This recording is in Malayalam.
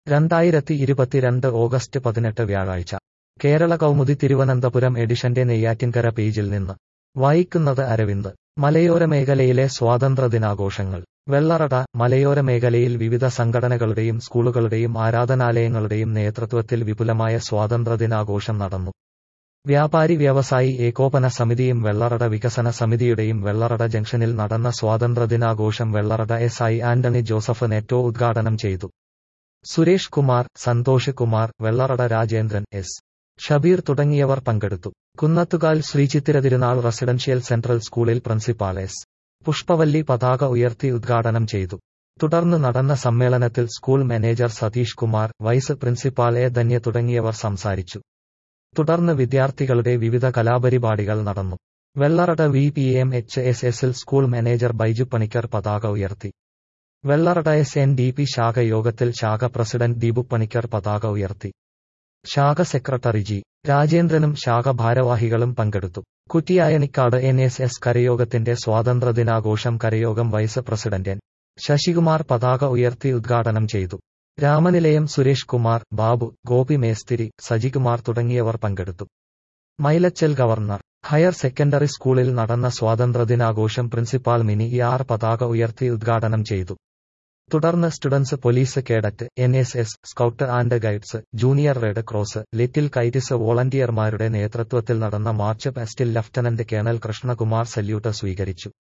രണ്ടായിരത്തി ഇരുപത്തിരണ്ട് ഓഗസ്റ്റ് പതിനെട്ട് വ്യാഴാഴ്ച കേരള കൗമുദി തിരുവനന്തപുരം എഡിഷന്റെ നെയ്യാറ്റിൻകര പേജിൽ നിന്ന് വായിക്കുന്നത് അരവിന്ദ് മലയോര മേഖലയിലെ സ്വാതന്ത്ര്യദിനാഘോഷങ്ങൾ വെള്ളറട മലയോര മേഖലയിൽ വിവിധ സംഘടനകളുടെയും സ്കൂളുകളുടെയും ആരാധനാലയങ്ങളുടെയും നേതൃത്വത്തിൽ വിപുലമായ സ്വാതന്ത്ര്യദിനാഘോഷം നടന്നു വ്യാപാരി വ്യവസായി ഏകോപന സമിതിയും വെള്ളറട വികസന സമിതിയുടെയും വെള്ളറട ജംഗ്ഷനിൽ നടന്ന സ്വാതന്ത്ര്യദിനാഘോഷം വെള്ളറട എസ് ഐ ആന്റണി ജോസഫ് നെറ്റോ ഉദ്ഘാടനം ചെയ്തു സുരേഷ് കുമാർ സന്തോഷ് കുമാർ വെള്ളറട രാജേന്ദ്രൻ എസ് ഷബീർ തുടങ്ങിയവർ പങ്കെടുത്തു കുന്നത്തുകാൽ ശ്രീചിത്തിര തിരുനാൾ റെസിഡൻഷ്യൽ സെൻട്രൽ സ്കൂളിൽ പ്രിൻസിപ്പാൾ എസ് പുഷ്പവല്ലി പതാക ഉയർത്തി ഉദ്ഘാടനം ചെയ്തു തുടർന്ന് നടന്ന സമ്മേളനത്തിൽ school manager Satheesh Kumar vice principal A Dhanya തുടങ്ങിയവർ സംസാരിച്ചു തുടർന്ന് വിദ്യാർത്ഥികളുടെ വിവിധ കലാപരിപാടികൾ നടന്നു Vellarada V P M H S എസിൽ സ്കൂൾ മാനേജർ ബൈജു പണിക്കർ പതാക ഉയർത്തി Vellarada S N D P ശാഖ യോഗത്തിൽ ശാഖ പ്രസിഡന്റ് ദീപു പണിക്കർ പതാക ഉയർത്തി ശാഖ സെക്രട്ടറി ജി രാജേന്ദ്രനും ശാഖ ഭാരവാഹികളും പങ്കെടുത്തു കുറ്റിയായനിക്കാട് എൻ എസ് എസ് കരയോഗത്തിന്റെ സ്വാതന്ത്ര്യദിനാഘോഷം കരയോഗം വൈസ് പ്രസിഡന്റ് എൻ ശശികുമാർ പതാക ഉയർത്തി ഉദ്ഘാടനം ചെയ്തു രാമനിലയം സുരേഷ് കുമാർ ബാബു ഗോപി മേസ്തിരി സജികുമാർ തുടങ്ങിയവർ പങ്കെടുത്തു മൈലച്ചൽ ഗവർണർ ഹയർ സെക്കൻഡറി സ്കൂളിൽ നടന്ന സ്വാതന്ത്ര്യദിനാഘോഷം പ്രിൻസിപ്പാൾ മിനി ആർ പതാക ഉയർത്തി ഉദ്ഘാടനം ചെയ്തു തുടർന്ന് students police cadet N S S scout and guides junior red cross little kites വോളണ്ടിയർമാരുടെ നേതൃത്വത്തിൽ നടന്ന മാർച്ച് പാസ്റ്റിൽ ലഫ്റ്റനന്റ് കേണൽ കൃഷ്ണകുമാർ സല്യൂട്ട് സ്വീകരിച്ചു